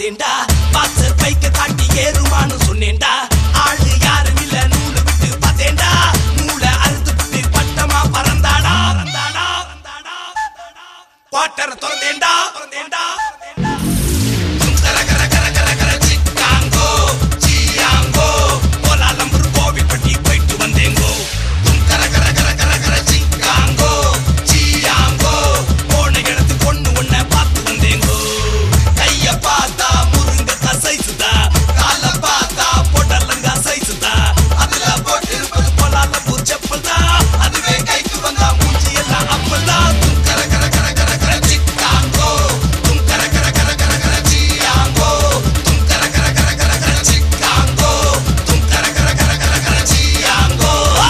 பார்த்தேன்டா boxer பைக்க காட்டி ஏறுமான்னு சொன்னேன்டா ஆளு யாரும் இல்ல நூலு விட்டு பார்த்தேன்டா நூலை அறுத்து விட்டு பட்டமா பறந்தாடா பறந்தாடா பறந்தாடா குவார்டரை திறந்தேன்டா திறந்தேன்டா கர கர கர கர கர சிக்காங்கோ சியாங்கோ கோலாலம்பூர் கோவில்பட்டி போயிட்டு வந்தேங்கோ கர கர கர கர கர சிக்காங்கோ சியாங்கோ போன இடத்து பொண்ணு ஒன்ன பார்த்து வந்தேங்கோ கைய பார்த்தா முருங்க சைசுதா கால பார்த்தா பொடலங்க சைசுதா அதுல போட்டு இருப்பது கோலாலம்பூர் செப்பல் தான் அதுவே கைக்கு வந்தா மூஞ்சி எல்லாம் அப்பல் தான் கர கர கர கர கர சிக்காங்கோ கர கர கர கர கர சியாங்கோ கர கர கர கர கர சிக்காங்கோ கர கர கர கர கர சியாங்கோ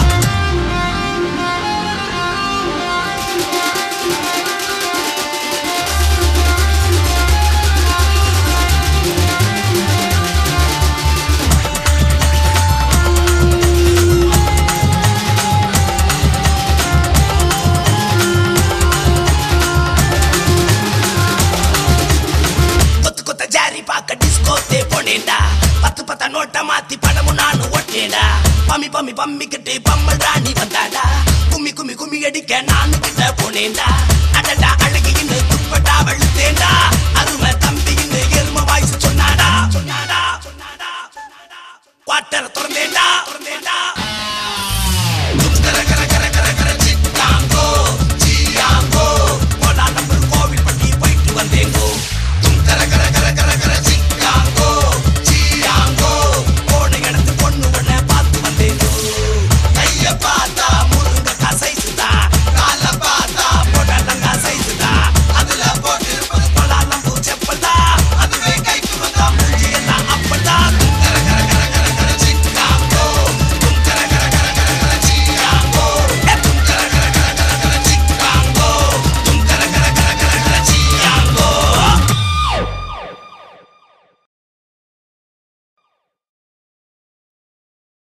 கொத்து கொத்த ஜாரி பாக்க டிஸ்கோத்தே போனேன்டா பத்து பத்த நோட்டை மாத்தி பணமும் நானும் ஒட்டேடா பம்மி பம்மி பம்மிக்கிட்டு பம்மல் ராணி வந்தாடா கும்மி கும்மி கும்மி அடிக்க நானு கிட்ட போனேன்டா அடடா அழகி துப்பட்டா வெளுத்தேன்டா